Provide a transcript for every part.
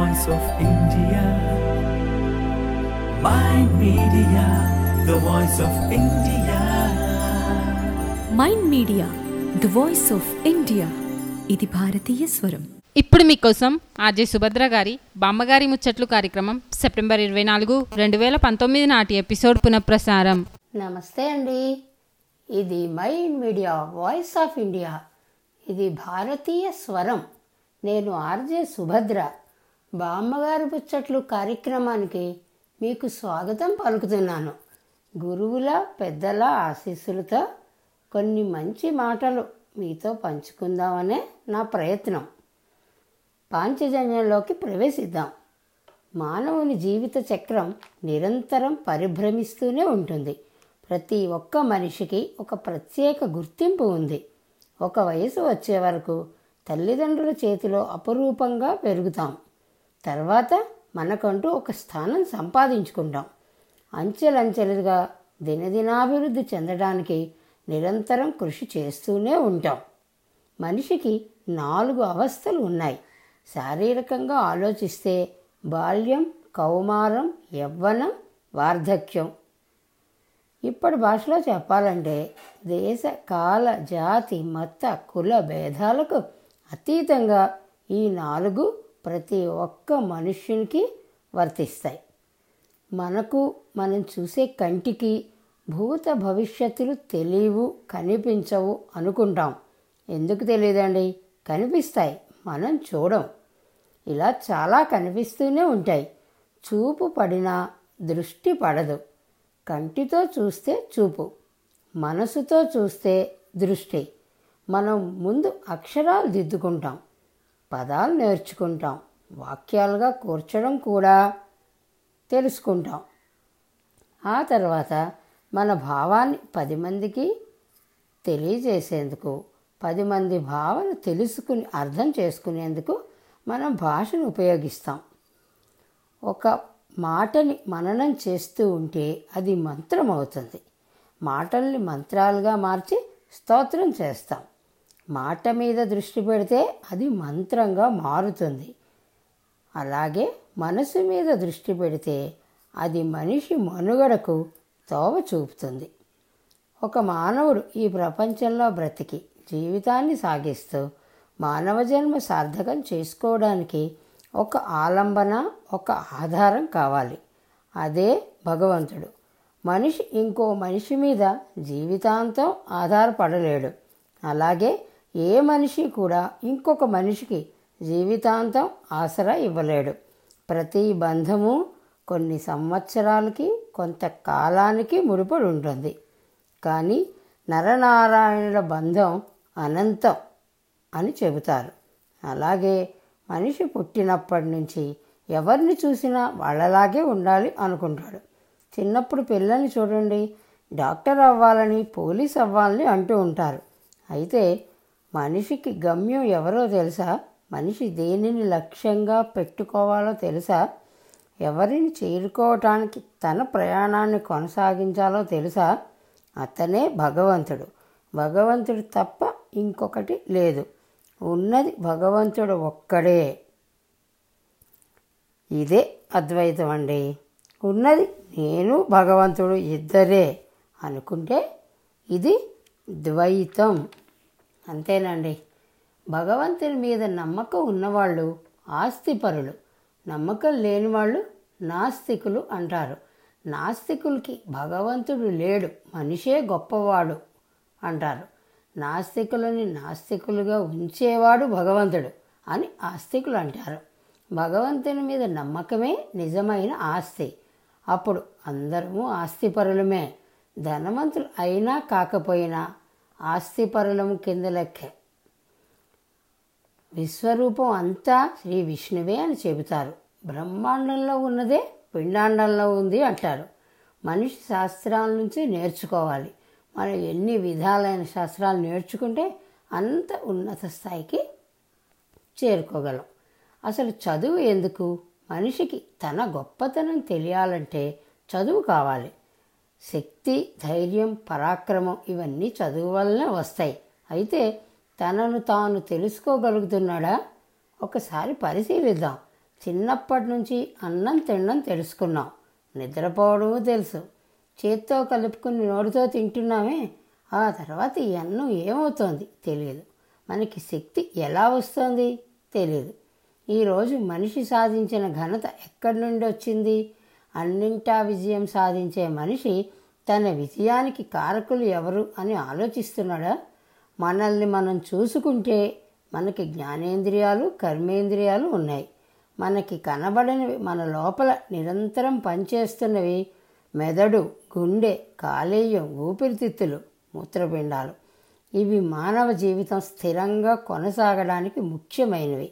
voice of India. Mind Media, the voice of India. Mind media the voice of India ఇది భారతీయ స్వరం ఇప్పుడు మీకోసం ఆర్జే సుభద్ర గారి బామ్మగారి ముచ్చట్లు కార్యక్రమం సెప్టెంబర్ ఇరవై నాలుగు రెండు వేల పంతొమ్మిది నాటి ఎపిసోడ్ పునఃప్రసారం నమస్తే అండి ఇది my media voice of India ఇది భారతీయ స్వరం నేను ఆర్జే సుభద్ర బామ్మగారు పుచ్చట్లు కార్యక్రమానికి మీకు స్వాగతం పలుకుతున్నాను గురువుల పెద్దల ఆశీస్సులతో కొన్ని మంచి మాటలు మీతో పంచుకుందామనే నా ప్రయత్నం పాంచజన్యంలోకి ప్రవేశిద్దాం మానవుని జీవిత చక్రం నిరంతరం పరిభ్రమిస్తూనే ఉంటుంది ప్రతి ఒక్క మనిషికి ఒక ప్రత్యేక గుర్తింపు ఉంది ఒక వయసు వచ్చే వరకు తల్లిదండ్రుల చేతిలో అపురూపంగా పెరుగుతాం తర్వాత మనకంటూ ఒక స్థానం సంపాదించుకుంటాం అంచెలంచెలుగా దినదినాభివృద్ధి చెందడానికి నిరంతరం కృషి చేస్తూనే ఉంటాం మనిషికి నాలుగు అవస్థలు ఉన్నాయి శారీరకంగా ఆలోచిస్తే బాల్యం కౌమారం యవ్వనం వార్ధక్యం ఇప్పటి భాషలో చెప్పాలంటే దేశ కాల జాతి మత కుల భేదాలకు అతీతంగా ఈ నాలుగు ప్రతి ఒక్క మనుష్యునికి వర్తిస్తాయి మనకు మనం చూసే కంటికి భూత భవిష్యత్తులు తెలియవు కనిపించవు అనుకుంటాం ఎందుకు తెలియదండి కనిపిస్తాయి మనం చూడం ఇలా చాలా కనిపిస్తూనే ఉంటాయి చూపు పడినా దృష్టి పడదు కంటితో చూస్తే చూపు మనసుతో చూస్తే దృష్టి మనం ముందు అక్షరాలు దిద్దుకుంటాం పదాలు నేర్చుకుంటాం వాక్యాలుగా కూర్చడం కూడా తెలుసుకుంటాం ఆ తర్వాత మన భావాన్ని పది మందికి తెలియజేసేందుకు పది మంది భావన తెలుసుకుని అర్థం చేసుకునేందుకు మనం భాషను ఉపయోగిస్తాం ఒక మాటని మననం చేస్తూ ఉంటే అది మంత్రం అవుతుంది మాటల్ని మంత్రాలుగా మార్చి స్తోత్రం చేస్తాం మాట మీద దృష్టి పెడితే అది మంత్రంగా మారుతుంది అలాగే మనసు మీద దృష్టి పెడితే అది మనిషి మనుగడకు తోవ చూపుతుంది ఒక మానవుడు ఈ ప్రపంచంలో బ్రతికి జీవితాన్ని సాగిస్తూ మానవ జన్మ సార్థకం చేసుకోవడానికి ఒక ఆలంబన ఒక ఆధారం కావాలి అదే భగవంతుడు మనిషి ఇంకో మనిషి మీద జీవితాంతం ఆధారపడలేడు అలాగే ఏ మనిషి కూడా ఇంకొక మనిషికి జీవితాంతం ఆసరా ఇవ్వలేడు ప్రతి బంధము కొన్ని సంవత్సరాలకి కొంత కాలానికి ముడిపడి ఉంటుంది కానీ నరనారాయణుల బంధం అనంతం అని చెబుతారు అలాగే మనిషి పుట్టినప్పటి నుంచి ఎవరిని చూసినా వాళ్ళలాగే ఉండాలి అనుకుంటాడు చిన్నప్పుడు పిల్లల్ని చూడండి డాక్టర్ అవ్వాలని పోలీస్ అవ్వాలని అంటూ ఉంటారు అయితే మనిషికి గమ్యం ఎవరో తెలుసా మనిషి దేనిని లక్ష్యంగా పెట్టుకోవాలో తెలుసా ఎవరిని చేరుకోవటానికి తన ప్రయాణాన్ని కొనసాగించాలో తెలుసా అతనే భగవంతుడు భగవంతుడు తప్ప ఇంకొకటి లేదు ఉన్నది భగవంతుడు ఒక్కడే ఇదే అద్వైతం అండి ఉన్నది నేను భగవంతుడు ఇద్దరే అనుకుంటే ఇది ద్వైతం అంతేనండి భగవంతుని మీద నమ్మకం ఉన్నవాళ్ళు ఆస్తిపరులు నమ్మకం లేని వాళ్ళు నాస్తికులు అంటారు నాస్తికులకి భగవంతుడు లేడు మనిషే గొప్పవాడు అంటారు నాస్తికులని నాస్తికులుగా ఉంచేవాడు భగవంతుడు అని ఆస్తికులు అంటారు భగవంతుని మీద నమ్మకమే నిజమైన ఆస్తి అప్పుడు అందరము ఆస్తిపరులమే ధనవంతులు అయినా కాకపోయినా ఆస్తిపరులము కింద లెక్కే విశ్వరూపం అంతా శ్రీ విష్ణువే అని చెబుతారు బ్రహ్మాండంలో ఉన్నదే పిండాండంలో ఉంది అంటారు మనిషి శాస్త్రాల నుంచి నేర్చుకోవాలి మనం ఎన్ని విధాలైన శాస్త్రాలు నేర్చుకుంటే అంత ఉన్నత స్థాయికి చేరుకోగలం అసలు చదువు ఎందుకు మనిషికి తన గొప్పతనం తెలియాలంటే చదువు కావాలి శక్తి ధైర్యం పరాక్రమం ఇవన్నీ చదువు వల్లనే వస్తాయి అయితే తనను తాను తెలుసుకోగలుగుతున్నాడా ఒకసారి పరిశీలిద్దాం చిన్నప్పటి నుంచి అన్నం తినడం తెలుసుకున్నాం నిద్రపోవడము తెలుసు చేత్తో కలుపుకుని నోటితో తింటున్నామే ఆ తర్వాత ఈ అన్నం ఏమవుతోంది తెలియదు మనకి శక్తి ఎలా వస్తుంది తెలియదు ఈరోజు మనిషి సాధించిన ఘనత ఎక్కడి నుండి వచ్చింది అన్నింటా విజయం సాధించే మనిషి తన విజయానికి కారకులు ఎవరు అని ఆలోచిస్తున్నాడా మనల్ని మనం చూసుకుంటే మనకి జ్ఞానేంద్రియాలు కర్మేంద్రియాలు ఉన్నాయి మనకి కనబడనివి మన లోపల నిరంతరం పనిచేస్తున్నవి మెదడు గుండె కాలేయం ఊపిరితిత్తులు మూత్రపిండాలు ఇవి మానవ జీవితం స్థిరంగా కొనసాగడానికి ముఖ్యమైనవి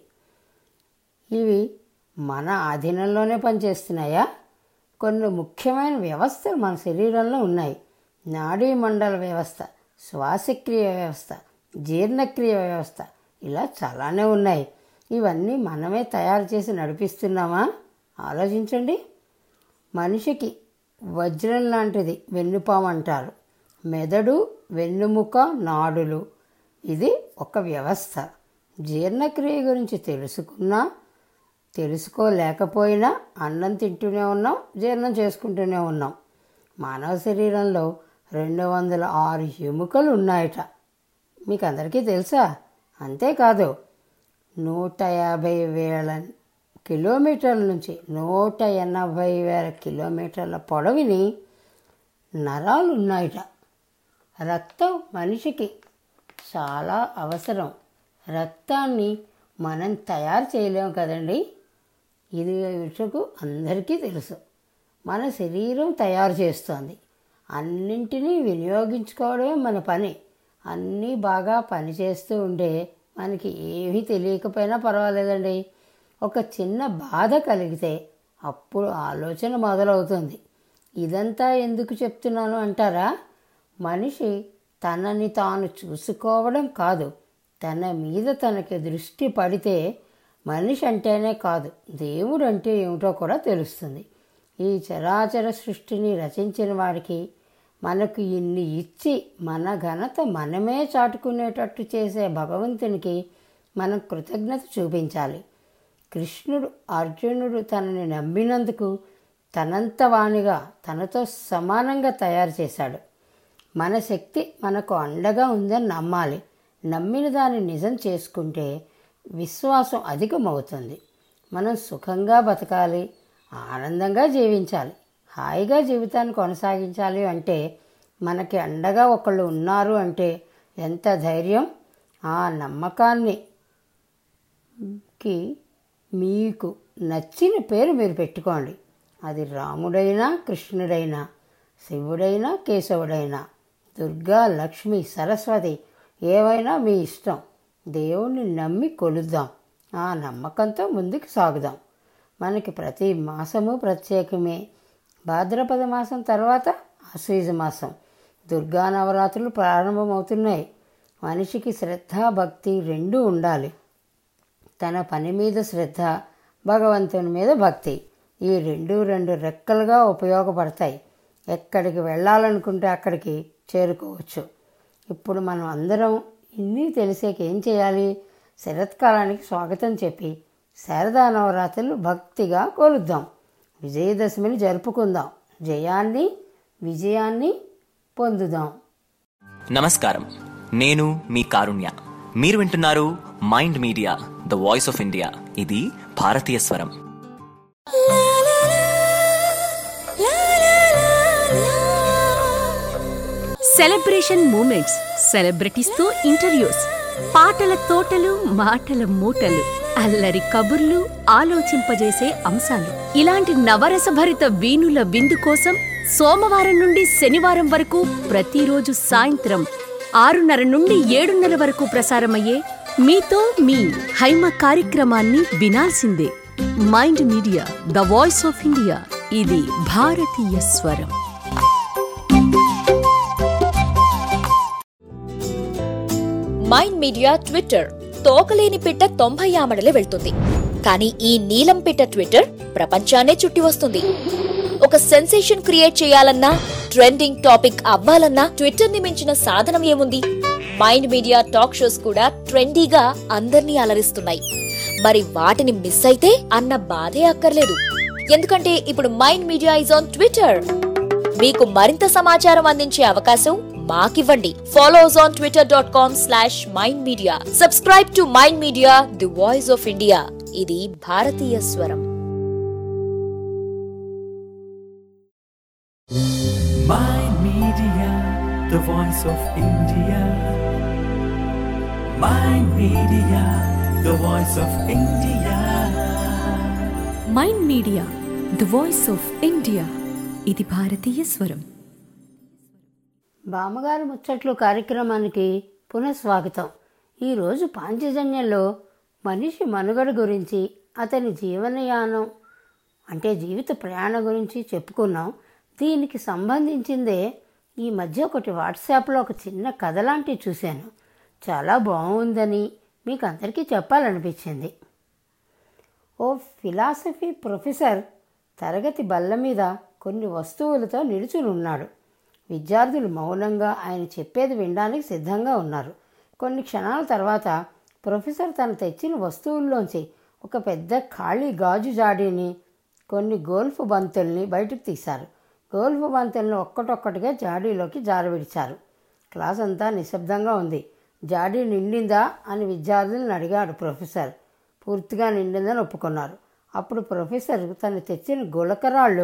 ఇవి మన ఆధీనంలోనే పనిచేస్తున్నాయా కొన్ని ముఖ్యమైన వ్యవస్థలు మన శరీరంలో ఉన్నాయి నాడీ మండల వ్యవస్థ శ్వాసక్రియ వ్యవస్థ జీర్ణక్రియ వ్యవస్థ ఇలా చాలానే ఉన్నాయి ఇవన్నీ మనమే తయారు చేసి నడిపిస్తున్నామా ఆలోచించండి మనిషికి వజ్రం లాంటిది వెన్నుపాము అంటారు మెదడు వెన్నుముక నాడులు ఇది ఒక వ్యవస్థ జీర్ణక్రియ గురించి తెలుసుకున్నా తెలుసుకోలేకపోయినా అన్నం తింటూనే ఉన్నాం జీర్ణం చేసుకుంటూనే ఉన్నాం మానవ శరీరంలో రెండు వందల ఆరు ఎముకలు ఉన్నాయట మీకు అందరికీ తెలుసా అంతేకాదు నూట యాభై వేల కిలోమీటర్ల నుంచి నూట ఎనభై వేల కిలోమీటర్ల పొడవిని నరాలు ఉన్నాయట రక్తం మనిషికి చాలా అవసరం రక్తాన్ని మనం తయారు చేయలేము కదండి ఇది విషకు అందరికీ తెలుసు మన శరీరం తయారు చేస్తోంది అన్నింటినీ వినియోగించుకోవడమే మన పని అన్నీ బాగా పనిచేస్తూ ఉంటే మనకి ఏమీ తెలియకపోయినా పర్వాలేదండి ఒక చిన్న బాధ కలిగితే అప్పుడు ఆలోచన మొదలవుతుంది ఇదంతా ఎందుకు చెప్తున్నాను అంటారా మనిషి తనని తాను చూసుకోవడం కాదు తన మీద తనకి దృష్టి పడితే మనిషి అంటేనే కాదు దేవుడు అంటే ఏమిటో కూడా తెలుస్తుంది ఈ చరాచర సృష్టిని రచించిన వాడికి మనకు ఇన్ని ఇచ్చి మన ఘనత మనమే చాటుకునేటట్టు చేసే భగవంతునికి మనం కృతజ్ఞత చూపించాలి కృష్ణుడు అర్జునుడు తనని నమ్మినందుకు తనంత వాణిగా తనతో సమానంగా తయారు చేశాడు మన శక్తి మనకు అండగా ఉందని నమ్మాలి నమ్మిన దాన్ని నిజం చేసుకుంటే విశ్వాసం అధికమవుతుంది మనం సుఖంగా బతకాలి ఆనందంగా జీవించాలి హాయిగా జీవితాన్ని కొనసాగించాలి అంటే మనకి అండగా ఒకళ్ళు ఉన్నారు అంటే ఎంత ధైర్యం ఆ నమ్మకాన్ని కి మీకు నచ్చిన పేరు మీరు పెట్టుకోండి అది రాముడైనా కృష్ణుడైనా శివుడైనా కేశవుడైనా దుర్గా లక్ష్మి సరస్వతి ఏవైనా మీ ఇష్టం దేవుణ్ణి నమ్మి కొలుద్దాం ఆ నమ్మకంతో ముందుకు సాగుదాం మనకి ప్రతి మాసము ప్రత్యేకమే భాద్రపద మాసం తర్వాత ఆశ్వీజ మాసం దుర్గా నవరాత్రులు ప్రారంభమవుతున్నాయి మనిషికి శ్రద్ధ భక్తి రెండూ ఉండాలి తన పని మీద శ్రద్ధ భగవంతుని మీద భక్తి ఈ రెండు రెండు రెక్కలుగా ఉపయోగపడతాయి ఎక్కడికి వెళ్ళాలనుకుంటే అక్కడికి చేరుకోవచ్చు ఇప్పుడు మనం అందరం ఇన్ని తెలిసేకి ఏం చేయాలి శరత్కాలానికి స్వాగతం చెప్పి శారదా నవరాత్రులు భక్తిగా కోరుద్దాం విజయదశమిని జరుపుకుందాం జయాన్ని విజయాన్ని పొందుదాం నమస్కారం నేను మీ కారుణ్య మీరు వింటున్నారు mind media the voice of India ఇది భారతీయ స్వరం సెలబ్రేషన్ మూమెంట్స్ సెలబ్రిటీస్తో ఇంటర్వ్యూస్ పాటల తోటలు మాటల మూటలు అల్లరి కబుర్లు ఆలోచింపజేసే అంశాలు ఇలాంటి నవరసభరిత వీణుల విందు కోసం సోమవారం నుండి శనివారం వరకు ప్రతిరోజు సాయంత్రం ఆరున్నర నుండి ఏడున్నర వరకు ప్రసారమయ్యే మీతో మీ హైమ కార్యక్రమాన్ని వినాల్సిందే mind media the voice of India ఇది భారతీయ స్వరం మైండ్ మీడియా ట్విట్టర్ తోకలేని పిట్ట తొంభై ఆమడలే వెళ్తుంది కానీ ఈ నీలం పిట్ట ట్విట్టర్ ప్రపంచాన్నే చుట్టి వస్తుంది ఒక సెన్సేషన్ క్రియేట్ చేయాలన్నా ట్రెండింగ్ టాపిక్ అవ్వాలన్నా ట్విట్టర్ ని మించిన సాధనం ఏముంది మైండ్ మీడియా టాక్ షోస్ కూడా ట్రెండీగా అందర్నీ అలరిస్తున్నాయి మరి వాటిని మిస్ అయితే అన్న బాధే అక్కర్లేదు ఎందుకంటే ఇప్పుడు mind media is on Twitter మీకు మరింత సమాచారం అందించే అవకాశం మాకివ్వండి follow us on Twitter dot com slash mind media subscribe to mind media the voice of India ఇది భారతీయ స్వరం Mind Media, the voice of India. Mind Media, the voice of India. Mind media the voice of India ఇది భారతీయ స్వరం బామ్మగారు ముచ్చట్లు కార్యక్రమానికి పునఃస్వాగతం ఈరోజు పాంచజన్యంలో మనిషి మనుగడ గురించి అతని జీవనయానం అంటే జీవిత ప్రయాణం గురించి చెప్పుకున్నాం దీనికి సంబంధించిందే ఈ మధ్య ఒకటి వాట్సాప్లో ఒక చిన్న కథ లాంటివి చూశాను చాలా బాగుందని మీకు అందరికీ చెప్పాలనిపించింది ఓ ఫిలాసఫీ ప్రొఫెసర్ తరగతి బల్ల మీద కొన్ని వస్తువులతో నిలుచుని ఉన్నాడు విద్యార్థులు మౌనంగా ఆయన చెప్పేది వినడానికి సిద్ధంగా ఉన్నారు కొన్ని క్షణాల తర్వాత ప్రొఫెసర్ తను తెచ్చిన వస్తువుల్లోంచి ఒక పెద్ద ఖాళీ గాజు జాడీని కొన్ని గోల్ఫ్ బంతుల్ని బయటకు తీశారు గోల్ఫ్ బంతుల్ని ఒక్కటొక్కటిగా జాడీలోకి జారవిడిచారు క్లాస్ అంతా నిశ్శబ్దంగా ఉంది జాడీ నిండిందా అని విద్యార్థులను అడిగాడు ప్రొఫెసర్ పూర్తిగా నిండిందని ఒప్పుకున్నారు అప్పుడు ప్రొఫెసర్ తను తెచ్చిన గులకరాళ్ళు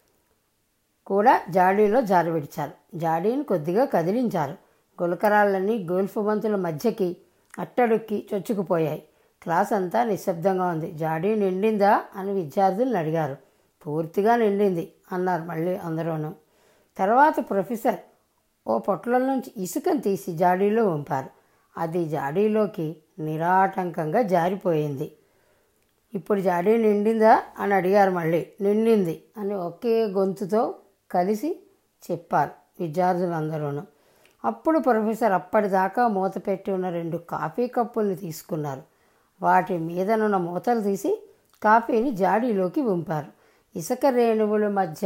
కూడా జాడీలో జారవిడిచారు జాడీని కొద్దిగా కదిలించారు గులకరాళ్ళన్నీ గోల్ఫ్ బంతుల మధ్యకి అట్టడుక్కి చొచ్చుకుపోయాయి క్లాస్ అంతా నిశ్శబ్దంగా ఉంది జాడీ నిండిందా అని విద్యార్థులను అడిగారు పూర్తిగా నిండింది అన్నారు మళ్ళీ అందరూను తర్వాత ప్రొఫెసర్ ఓ పొట్ల నుంచి ఇసుకను తీసి జాడీలో ఉంపారు అది జాడీలోకి నిరాటంకంగా జారిపోయింది ఇప్పుడు జాడీ నిండిందా అని అడిగారు మళ్ళీ నిండింది అని ఒకే గొంతుతో కలిసి చెప్పారు విద్యార్థులందరూను అప్పుడు ప్రొఫెసర్ అప్పటిదాకా మూత పెట్టి ఉన్న రెండు కాఫీ కప్పుల్ని తీసుకున్నారు వాటి మీదనున్న మూతలు తీసి కాఫీని జాడీలోకి ఉంపారు ఇసుక రేణువుల మధ్య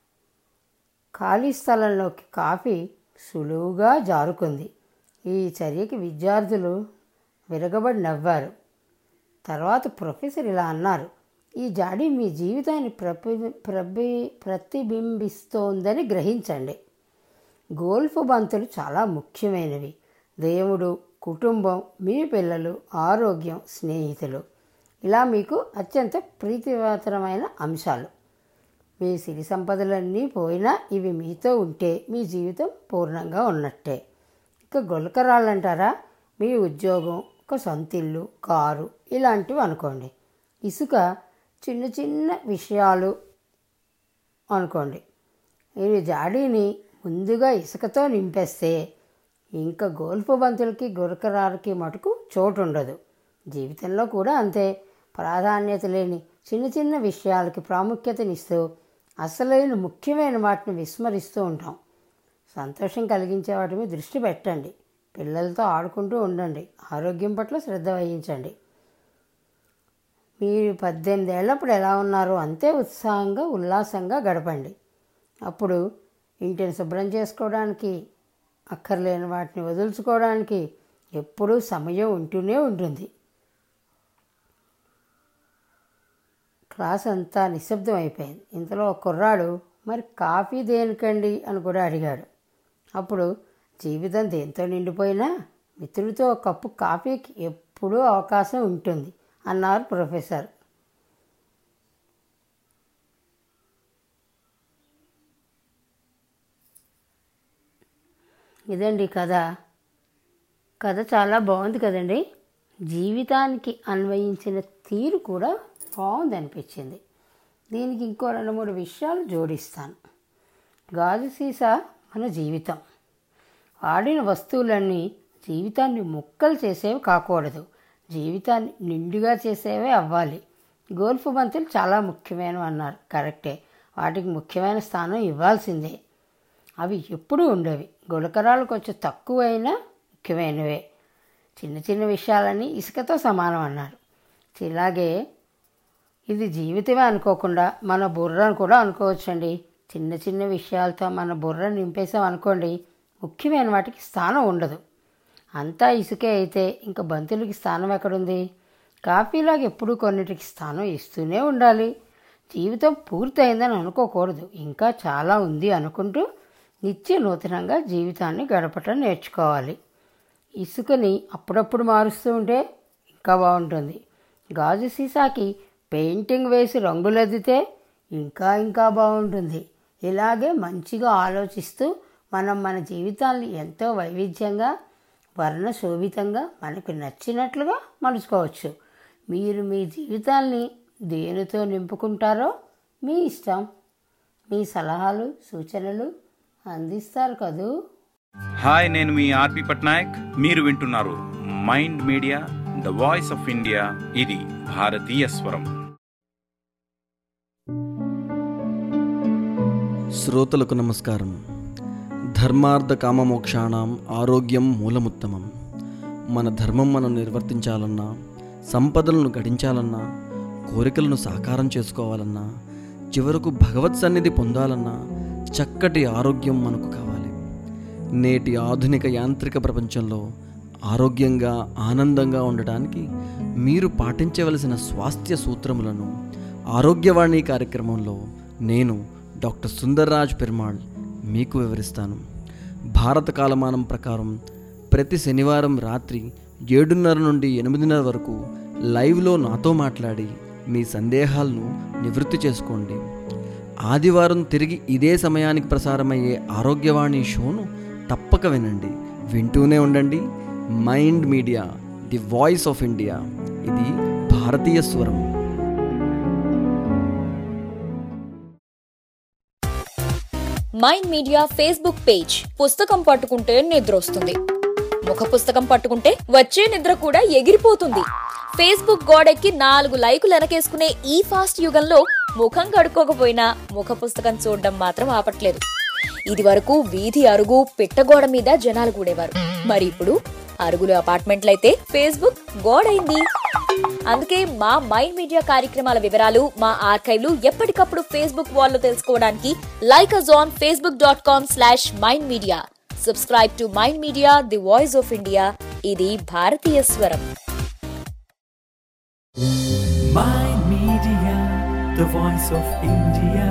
ఖాళీ స్థలంలోకి కాఫీ సులువుగా జారుకుంది ఈ చర్యకి విద్యార్థులు విరగబడి నవ్వారు తర్వాత ప్రొఫెసర్ ఇలా అన్నారు ఈ జాడీ మీ జీవితాన్ని ప్రపి ప్రబి ప్రతిబింబిస్తోందని గ్రహించండి గోల్ఫ్ బంతులు చాలా ముఖ్యమైనవి దేవుడు కుటుంబం మీ పిల్లలు ఆరోగ్యం స్నేహితులు ఇలా మీకు అత్యంత ప్రీతిపాత్రమైన అంశాలు మీ సిరి సంపదలన్నీ పోయినా ఇవి మీతో ఉంటే మీ జీవితం పూర్ణంగా ఉన్నట్టే ఇక గులకరాళ్ళు అంటారా మీ ఉద్యోగం ఒక సొంతిల్లు కారు ఇలాంటివి అనుకోండి ఇసుక చిన్న చిన్న విషయాలు అనుకోండి ఈ జాడీని ముందుగా ఇసుకతో నింపేస్తే ఇంకా గోల్ఫ్ బంతులకి గురకరాలకి మటుకు చోటు ఉండదు జీవితంలో కూడా అంతే ప్రాధాన్యత లేని చిన్న చిన్న విషయాలకి ప్రాముఖ్యతనిస్తూ అసలైన ముఖ్యమైన వాటిని విస్మరిస్తూ ఉంటాం సంతోషం కలిగించే వాటి మీద దృష్టి పెట్టండి పిల్లలతో ఆడుకుంటూ ఉండండి ఆరోగ్యం పట్ల శ్రద్ధ వహించండి మీరు పద్దెనిమిది ఏళ్ళప్పుడు ఎలా ఉన్నారో అంతే ఉత్సాహంగా ఉల్లాసంగా గడపండి అప్పుడు ఇంటిని శుభ్రం చేసుకోవడానికి అక్కర్లేని వాటిని వదులుచుకోవడానికి ఎప్పుడూ సమయం ఉంటూనే ఉంటుంది క్లాస్ అంతా నిశ్శబ్దం అయిపోయింది ఇంతలో ఒక కుర్రాడు మరి కాఫీ దేనికండి అని కూడా అడిగాడు అప్పుడు జీవితం దేంతో నిండిపోయినా మిత్రుడితో ఒక కప్పు కాఫీకి ఎప్పుడూ అవకాశం ఉంటుంది అన్నారు ప్రొఫెసర్ ఇదండి కథ కథ చాలా బాగుంది కదండి జీవితానికి అన్వయించిన తీరు కూడా బాగుంది అనిపించింది దీనికి ఇంకో రెండు మూడు విషయాలు జోడిస్తాను గాజు సీసా మన జీవితం వాడిన వస్తువులన్నీ జీవితాన్ని ముక్కలు చేసేవి కాకూడదు జీవితాన్ని నిండుగా చేసేవే అవ్వాలి గోల్ఫ్ బంతులు చాలా ముఖ్యమైనవి అన్నారు కరెక్టే వాటికి ముఖ్యమైన స్థానం ఇవ్వాల్సిందే అవి ఎప్పుడూ ఉండేవి గులకరాలు కొంచెం తక్కువైనా ముఖ్యమైనవే చిన్న చిన్న విషయాలని ఇసుకతో సమానం అన్నారు ఇలాగే ఇది జీవితమే అనుకోకుండా మన బుర్రను కూడా అనుకోవచ్చండి చిన్న చిన్న విషయాలతో మన బుర్ర నింపేసాం అనుకోండి ముఖ్యమైన వాటికి స్థానం ఉండదు అంతా ఇసుకే అయితే ఇంకా బంతులకి స్థానం ఎక్కడుంది కాఫీలాగా ఎప్పుడు కొన్నిటికి స్థానం ఇస్తూనే ఉండాలి జీవితం పూర్తయిందని అనుకోకూడదు ఇంకా చాలా ఉంది అనుకుంటూ నిత్య నూతనంగా జీవితాన్ని గడపటం నేర్చుకోవాలి ఇసుకని అప్పుడప్పుడు మారుస్తూ ఉంటే ఇంకా బాగుంటుంది గాజు సీసాకి పెయింటింగ్ వేసి రంగులద్దితే ఇంకా ఇంకా బాగుంటుంది ఇలాగే మంచిగా ఆలోచిస్తూ మనం మన జీవితాన్ని ఎంతో వైవిధ్యంగా వర్ణశోభితంగా మనకు నచ్చినట్లుగా మలుచుకోవచ్చు మీరు మీ జీవితాన్ని దేనితో నింపుకుంటారో మీ ఇష్టం మీ సలహాలు సూచనలు అందిస్తారు కదూ హాయ్ నేను మీ ఆర్పి పట్నాయక్ మీరు వింటున్నారు mind media the voice of India ఇది భారతీయ స్వరం శ్రోతలకు నమస్కారం ధర్మార్థ కామమోక్షాణం ఆరోగ్యం మూలముత్తమం మన ధర్మం మనం నిర్వర్తించాలన్నా సంపదలను గడించాలన్నా కోరికలను సాకారం చేసుకోవాలన్నా చివరకు భగవత్ సన్నిధి పొందాలన్నా చక్కటి ఆరోగ్యం మనకు కావాలి నేటి ఆధునిక యాంత్రిక ప్రపంచంలో ఆరోగ్యంగా ఆనందంగా ఉండటానికి మీరు పాటించవలసిన స్వాస్థ్య సూత్రములను ఆరోగ్యవాణి కార్యక్రమంలో నేను డాక్టర్ సుందర్రాజ్ పెరుమాళ్ మీకు వివరిస్తాను భారత కాలమానం ప్రకారం ప్రతి శనివారం రాత్రి ఏడున్నర నుండి ఎనిమిదిన్నర వరకు లైవ్లో నాతో మాట్లాడి మీ సందేహాలను నివృత్తి చేసుకోండి ఆదివారం తిరిగి ఇదే సమయానికి ప్రసారమయ్యే ఆరోగ్యవాణి షోను తప్పక వినండి వింటూనే ఉండండి mind media the voice of India ఇది భారతీయ స్వరం మైండ్ మీడియా ఫేస్బుక్ పేజ్ పుస్తకం పట్టుకుంటే నిద్ర వస్తుంది ముఖ పుస్తకం పట్టుకుంటే వచ్చే నిద్ర కూడా ఎగిరిపోతుంది ఫేస్బుక్ గోడెక్కి నాలుగు లైకులు వెనకేసుకునే ఈ ఫాస్ట్ యుగంలో ముఖం కడుక్కోకపోయినా ముఖ పుస్తకం చూడడం మాత్రం ఆపట్లేదు ఇది వరకు వీధి అరుగు పిట్టగోడ మీద జనాలు కూడేవారు మరి ఇప్పుడు అరుగులు అపార్ట్మెంట్లయితే ఫేస్బుక్ గోడైంది అందుకే మా మైండ్ మీడియా కార్యక్రమాల వివరాలు మా ఆర్కైవ్లు ఎప్పటికప్పుడు ఫేస్బుక్ వాల్లో తెలుసుకోవడానికి like us on Facebook dot com slash mind media subscribe to mind media the voice of India ఇది భారతీయ స్వరం Mind Media, the voice of India.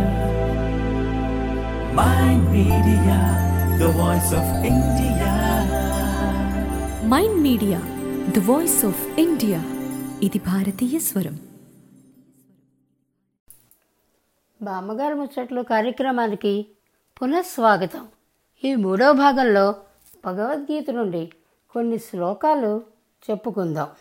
Mind Media, the voice of India. Mind media the voice of India ఇది భారతీయ స్వరం బామ్మగారు ముచ్చట్లు కార్యక్రమానికి పునఃస్వాగతం ఈ మూడో భాగంలో భగవద్గీత నుండి కొన్ని శ్లోకాలు చెప్పుకుందాం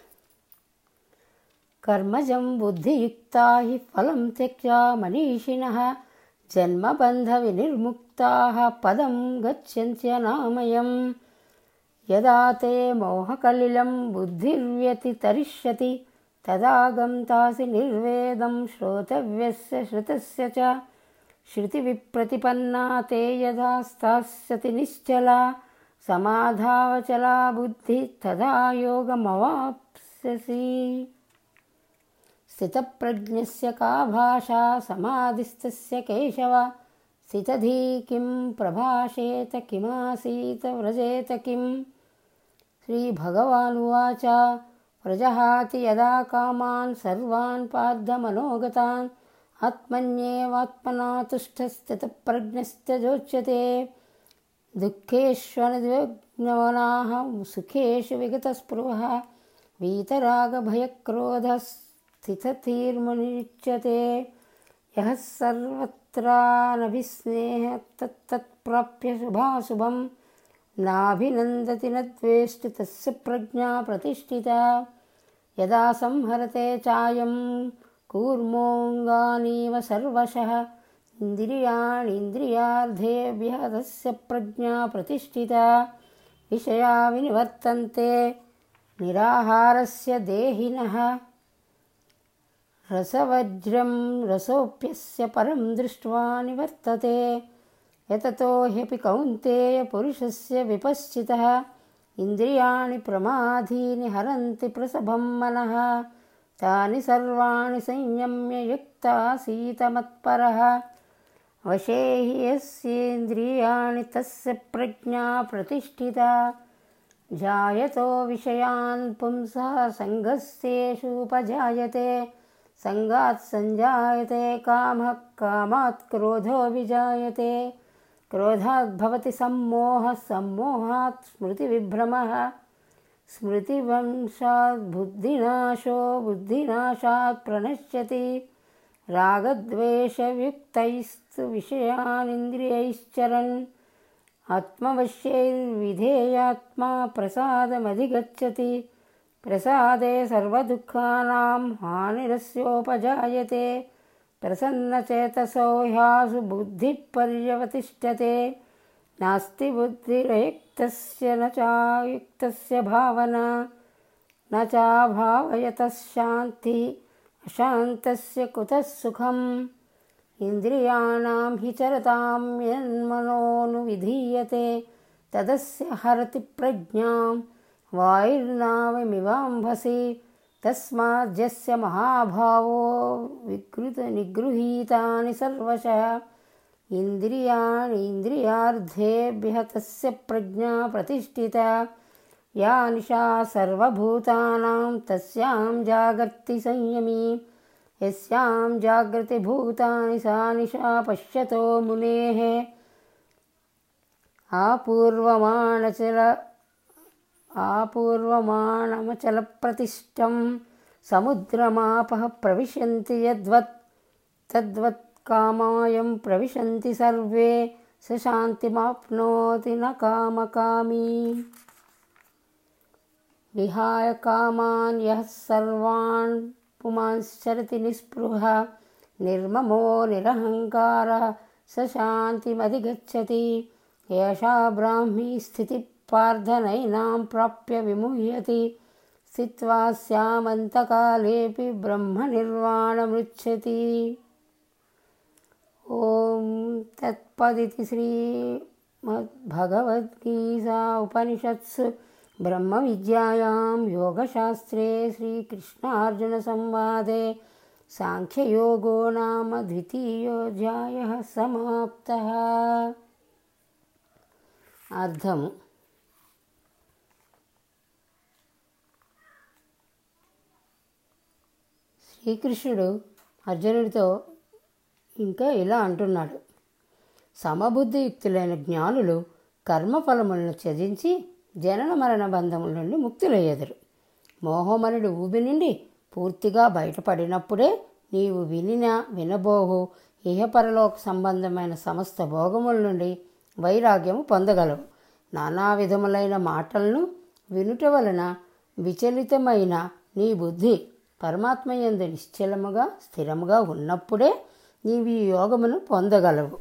కర్మజం బుద్ధియుక్తా హి ఫలం త్యక్త్యా మనీషిణ జన్మబంధ వినిర్ముక్తా పదం గచ్చంత్యనామయం యదా తే మోహకలిలం బుద్ధిర్వ్యతితరిష్యతి తదా గంతాసి నిర్వేదం శ్రోతవ్యస్య శృతస్య చ శృతివిప్రతిపన్నా తే యదా స్థాస్యతి నిశ్చలా సమాధావచలా బుద్ధి తదా యోగమవాప్స్యసి స్థితప్రజ్ఞస్య కా భాషా సమాధిస్థస్య కేశవ స్థితధీ కిం ప్రభాషేత కిమాసీత వ్రజేత కిం శ్రీభగవానువాచ ప్రజహాతి యదా కామాన్ సర్వాన్ పార్థమనోగతాన్ ఆత్మన్యేవాత్మనా తుష్టస్థితప్రజ్ఞస్థజోచ్యతే దుఃఖేష్వనుద్విగ్నవనాः సుఖేషు విగతస్పృహः वीतरागभयक्रोधस्थितधीर्मुनिच्यते यः सर्वत्रानभिस्नेह तत्तत्प्राप्य शुभाशुभं नाभिनन्दति न द्वेष्टि तस्य प्रज्ञा प्रतिष्ठिता यदा संहरते चायं कूर्मोऽङ्गानीव सर्वशः इन्द्रियाणीन्द्रियार्थेभ्यः तस्य प्रज्ञा प्रतिष्ठिता विषया विनिवर्तन्ते निराहारस्य देहिनः रसवज्रं रसोऽप्यस्य परं दृष्ट्वा निवर्तते यततो ह्यपि कौन्तेय पुरुषस्य विपश्चितः इन्द्रियाणि प्रमाधीनि हरन्ति प्रसभं मनः तानि सर्वाणि संयम्य युक्तासीतमत्परः वशे हि यस्येन्द्रियाणि तस्य प्रज्ञा प्रतिष्ठिता జాయతో విషయాన్ పుంసः సంగస్యేషూపజాయతే సంగాత్ సంజాయతే కామः కామాత్ క్రోధో విజాయతే క్రోధాత్ భవతి సమ్మోహः సమ్మోహాత్ స్మృతివిభ్రమः స్మృతివంశాత్ బుద్ధినాశో బుద్ధినాశాత్ ప్రణశ్యతి రాగద్వేషయుక్తైస్తు విషయానింద్రియైశ్చరన్ ఆత్మవశ్యైర్విధేయాత్మా ప్రసాదమధిగచ్చతి ప్రసాదే సర్వదుఃఖానాం హానిరస్యోపజాయతే ప్రసన్నచేతసో హ్యాసు బుద్ధిపర్యవతిష్టతే నాస్తి బుద్ధిరయుక్తస్య న చాయుక్తస్య భావన న చాభావయతः శాంతి అశాంతస్య కుతः సుఖం ఇంద్రియాణం హి చరతాం యన్మనోను విధీయతే తదస్య హరతి ప్రజ్ఞాం వాయుర్నావమివాంభసి తస్మాజ్జస్య మహాభావో వికృత నిగృహీతాని సర్వశः ఇంద్రియాణి ఇంద్రియార్థేభ్యः తస్య ప్రజ్ఞా ప్రతిష్ఠితా యా నిశా సర్వభూతానాం తస్యాం జాగర్తి సంయమీ యస్యాం జాగ్రతి భూతాని సా నిశా పశ్యతో మునేః ఆపూర్వమాణచల ఆపూర్వమాణమచలప్రతిష్టం సముద్రమాపः ప్రవిశन्ति యద్వత్ తద్వత్ కామాయం ప్రవిశन्ति సర్వే స శాంతిమాప్నోతి న కామకామీ విహాయ కామాన్ యః సర్వాన్ పుమాంశ్చరతి నిస్పృహ నిర్మమో నిరహంకార స శాంతిమధిగచ్చతి ఏషా బ్రాహ్మీ స్థితి పార్థనైనాం ప్రాప్య విముహ్యతి స్థిత్వా స్యామంతకాలేపి బ్రహ్మనిర్వాణమృచ్చతి ఓం తత్పదితి శ్రీమద్భగవద్గీతా ఉపనిషత్సు బ్రహ్మవిద్యాయాం యోగశాస్త్రే శ్రీకృష్ణార్జునసంవాదే సాంఖ్యయోగో నామ ద్వితీయోధ్యాయः సమాప్తः అర్థము శ్రీకృష్ణుడు అర్జునుడితో ఇంకా ఇలా అంటున్నాడు సమబుద్ధియుక్తులైన జ్ఞానులు కర్మఫలములను త్యజించి జనన మరణ బంధముల నుండి ముక్తులయ్యెదరు మోహమనుడు ఊబి నుండి పూర్తిగా బయటపడినప్పుడే నీవు వినిన వినబోహు ఇహపరలోక సంబంధమైన సమస్త భోగముల నుండి వైరాగ్యము పొందగలవు నానా విధములైన మాటలను వినుట వలన విచలితమైన నీ బుద్ధి పరమాత్మయందు నిశ్చలముగా స్థిరముగా ఉన్నప్పుడే నీవు ఈ యోగమును పొందగలవు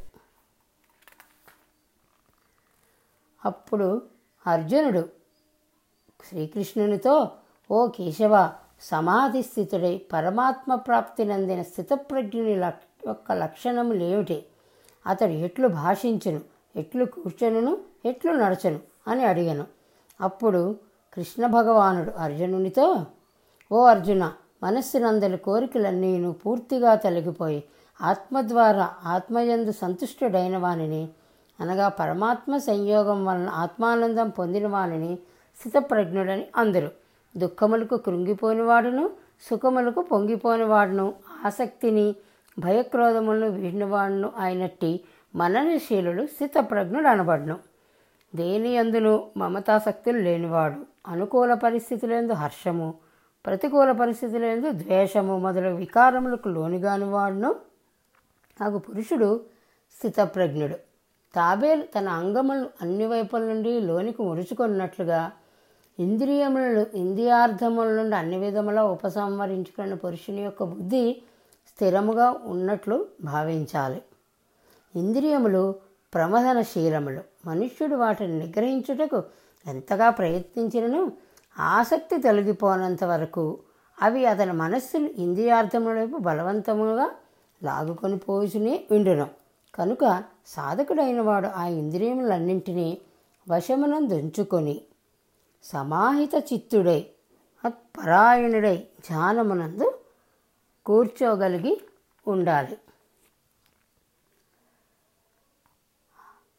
అప్పుడు అర్జునుడు శ్రీకృష్ణునితో ఓ కేశవ సమాధి స్థితుడై పరమాత్మ ప్రాప్తి నందిన స్థితప్రజ్ఞుని లక్ యొక్క లక్షణములేమిటి అతడు ఎట్లు భాషించును ఎట్లు కూర్చొనును ఎట్లు నడచను అని అడిగాను అప్పుడు కృష్ణ భగవానుడు అర్జునునితో ఓ అర్జున మనస్సునందలి కోరికలన్నీను పూర్తిగా తొలగిపోయి ఆత్మ ద్వారా ఆత్మయందు సంతుష్టుడైన వానిని అనగా పరమాత్మ సంయోగం వలన ఆత్మానందం పొందిన వానిని స్థితప్రజ్ఞుడని అందరు దుఃఖములకు కృంగిపోనివాడును సుఖములకు పొంగిపోనివాడును ఆసక్తిని భయక్రోధములను వీడినవాడును అయినట్టి మననశీలుడు స్థితప్రజ్ఞుడు అనబడును దేని అందును మమతాసక్తులు లేనివాడు అనుకూల పరిస్థితులందు హర్షము ప్రతికూల పరిస్థితులందు ద్వేషము మొదలగు వికారములకు లోనిగాని వాడును నాకు పురుషుడు స్థితప్రజ్ఞుడు తాబేలు తన అంగములను అన్ని వైపుల నుండి లోనికి ముడుచుకున్నట్లుగా ఇంద్రియములను ఇంద్రియార్థముల నుండి అన్ని విధములా ఉపసంహరించుకున్న పురుషుని యొక్క బుద్ధి స్థిరముగా ఉన్నట్లు భావించాలి ఇంద్రియములు ప్రమదనశీలములు మనుష్యుడు వాటిని నిగ్రహించుటకు ఎంతగా ప్రయత్నించినను ఆసక్తి తొలగిపోనంత వరకు అవి అతని మనస్సును ఇంద్రియార్థముల వైపు బలవంతముగా లాగుకొని పోసునే ఉండును కనుక సాధకుడైన వాడు ఆ ఇంద్రియములన్నింటినీ వశమునందుంచుకొని సమాహిత చిత్తుడై పరాయణుడై ధ్యానమునందు కూర్చోగలిగి ఉండాలి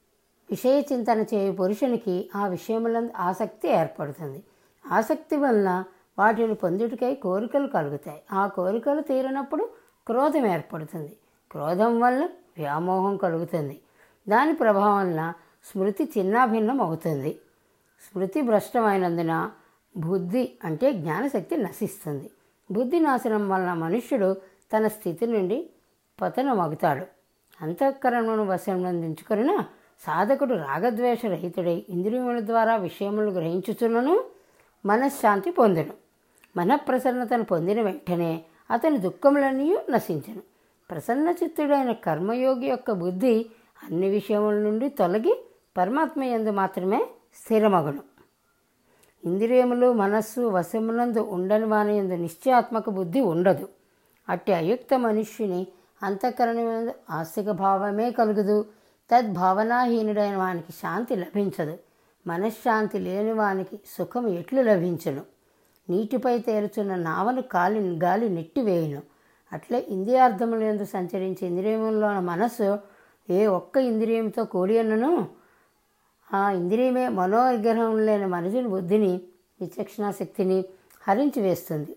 విషయ చింతన చేయు పురుషునికి ఆ విషయములందు ఆసక్తి ఏర్పడుతుంది ఆసక్తి వలన వాటిని పొందుటకై కోరికలు కలుగుతాయి ఆ కోరికలు తీరినప్పుడు క్రోధం ఏర్పడుతుంది క్రోధం వల్ల వ్యామోహం కలుగుతుంది దాని ప్రభావం వలన స్మృతి చిన్నాభిన్నం అవుతుంది స్మృతి భ్రష్టమైనందున బుద్ధి అంటే జ్ఞానశక్తి నశిస్తుంది బుద్ధి నాశనం వలన మనుష్యుడు తన స్థితి నుండి పతనమగుతాడు అంతఃకరణను వశందించుకొనిన సాధకుడు రాగద్వేష రహితుడై ఇంద్రియముల ద్వారా విషయములు గ్రహించుచున్నను మనశ్శాంతి పొందును మనఃప్రసన్నతను పొందిన వెంటనే అతని దుఃఖములన్నీ నశించను ప్రసన్న చిత్తుడైన కర్మయోగి యొక్క బుద్ధి అన్ని విషయముల నుండి తొలగి పరమాత్మ యందు మాత్రమే స్థిరమగును ఇంద్రియములు మనస్సు వశమునందు ఉండని వాని యందు నిశ్చయాత్మక బుద్ధి ఉండదు అట్టి అయుక్త మనుష్యుని అంతఃకరణమందు ఆస్తిక భావమే కలుగుదు తద్భావనాహీనుడైన వానికి శాంతి లభించదు మనశ్శాంతి లేని వానికి సుఖం ఎట్లు లభించును నీటిపై తేలుచున్న నావను కాలి గాలి నెట్టివేయును అట్లే ఇంద్రియార్థములందు సంచరించి ఇంద్రియములో మనస్సు ఏ ఒక్క ఇంద్రియంతో కూడి ఉన్నను ఆ ఇంద్రియమే మనోవిగ్రహం లేని మనుషుని బుద్ధిని విచక్షణ శక్తిని హరించి వేస్తుంది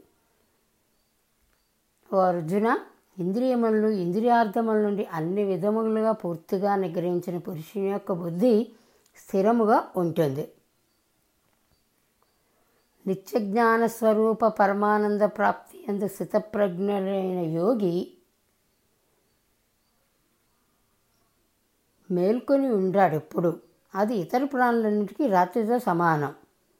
ఓ అర్జున ఇంద్రియములు ఇంద్రియార్థముల నుండి అన్ని విధములుగా పూర్తిగా నిగ్రహించిన పురుషుని యొక్క బుద్ధి స్థిరముగా ఉంటుంది నిత్యజ్ఞాన స్వరూప పరమానంద ప్రాప్తి అందు స్థితప్రజ్ఞులైన యోగి మేల్కొని ఉండాడు ఎప్పుడు అది ఇతర ప్రాణులన్నిటికీ రాత్రితో సమానం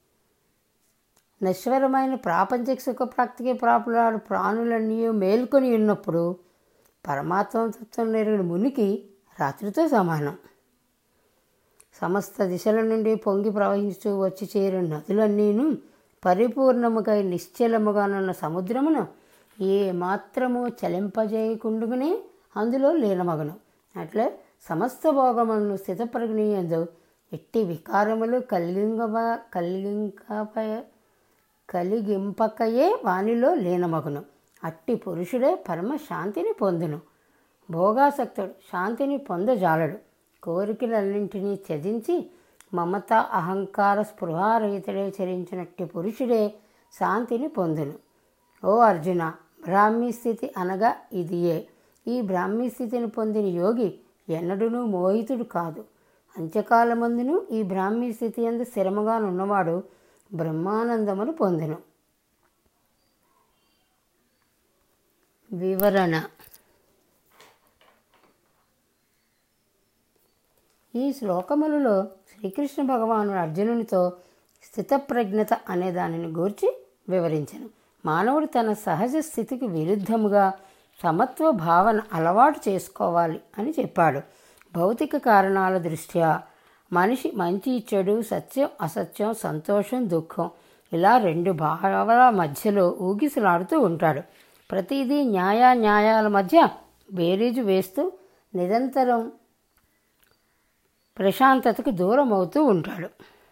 నశ్వరమైన ప్రాపంచిక సుఖప్రాప్తికి ప్రాపులాడు ప్రాణులన్నీ మేల్కొని ఉన్నప్పుడు పరమాత్మ తత్వం నెరిగిన మునికి రాత్రితో సమానం సమస్త దిశల నుండి పొంగి ప్రవహిస్తూ వచ్చి చేరిన నదులన్నీను పరిపూర్ణముగా నిశ్చలముగానున్న సముద్రమును ఏ మాత్రము చలింపజేయకుండుగానే అందులో లీనమగను అట్లే సమస్త భోగములను స్థితప్రజ్ఞయందు ఎట్టి వికారములు కలిగింగ కలిగింకపై కలిగింపకయే వానిలో లీనమగును అట్టి పురుషుడే పరమ శాంతిని పొందును భోగాసక్తుడు శాంతిని పొందజాలడు కోరికలన్నింటినీ త్యజించి మమత అహంకార స్పృహారహితుడే చరించినట్టి పురుషుడే శాంతిని పొందును ఓ అర్జున బ్రాహ్మీ స్థితి అనగా ఇదియే ఈ బ్రాహ్మీ స్థితిని పొందిన యోగి ఎన్నడూనూ మోహితుడు కాదు అంత్యకాలమందును ఈ బ్రాహ్మీ స్థితి ఎందు స్థిరముగా ఉన్నవాడు బ్రహ్మానందమును పొందును వివరణ ఈ శ్లోకములలో శ్రీకృష్ణ భగవానుడు అర్జునునితో స్థితప్రజ్ఞత అనే దానిని గూర్చి వివరించను మానవుడు తన సహజ స్థితికి విరుద్ధముగా సమత్వ భావన అలవాటు చేసుకోవాలి అని చెప్పాడు భౌతిక కారణాల దృష్ట్యా మనిషి మంచి చెడు సత్యం అసత్యం సంతోషం దుఃఖం ఇలా రెండు భావాల మధ్యలో ఊగిసలాడుతూ ఉంటాడు ప్రతిదీ న్యాయ న్యాయాల మధ్య బేరీజు వేస్తూ నిరంతరం ప్రశాంతతకు దూరం అవుతూ ఉంటాడు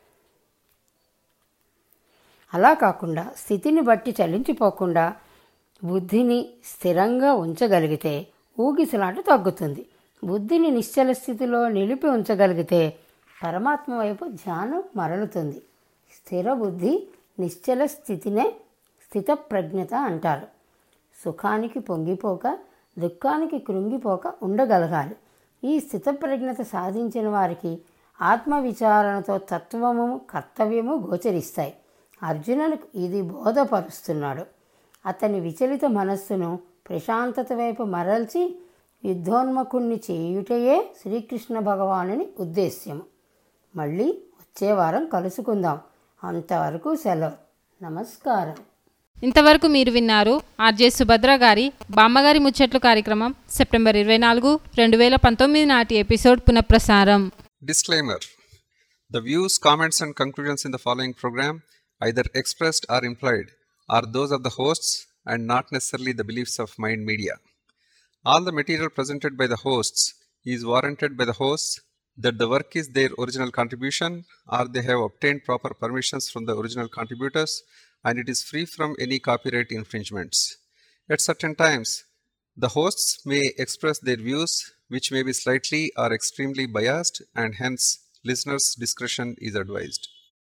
అలా కాకుండా స్థితిని బట్టి చలించిపోకుండా బుద్ధిని స్థిరంగా ఉంచగలిగితే ఊగిసలాట తగ్గుతుంది బుద్ధిని నిశ్చల స్థితిలో నిలిపి ఉంచగలిగితే పరమాత్మ వైపు ధ్యానం మరలుతుంది స్థిర బుద్ధి నిశ్చల స్థితినే స్థితప్రజ్ఞత అంటారు సుఖానికి పొంగిపోక దుఃఖానికి కృంగిపోక ఉండగలగాలి ఈ స్థితప్రజ్ఞత సాధించిన వారికి ఆత్మవిచారణతో తత్వము కర్తవ్యము గోచరిస్తాయి అర్జునులకు ఇది బోధపరుస్తున్నాడు అతని విచలిత మనస్సును ప్రశాంతత వైపు మరల్చి యుద్ధోన్ముఖుణ్ణి చేయుటయే శ్రీకృష్ణ భగవానుని ఉద్దేశ్యము మళ్ళీ వచ్చే వారం కలుసుకుందాం అంతవరకు సెలవు నమస్కారం ఇంతవరకు మీరు విన్నారు ఆర్జే సుభద్ర గారి బామ్మగారి ముచ్చట్లు కార్యక్రమం సెప్టెంబర్ ఇరవై నాలుగు రెండు వేల పంతొమ్మిది నాటి ఎపిసోడ్ పునఃప్రసారం Disclaimer The views, comments, and conclusions in the following program, either expressed or implied, are those of the hosts and not necessarily the beliefs of Mind Media. All the material presented by the hosts is warranted by the hosts that the work is their original contribution or they have obtained proper permissions from the original contributors and it is free from any copyright infringements. At certain times, the hosts may express their views, which may be slightly or extremely biased, and hence Listeners' discretion is advised.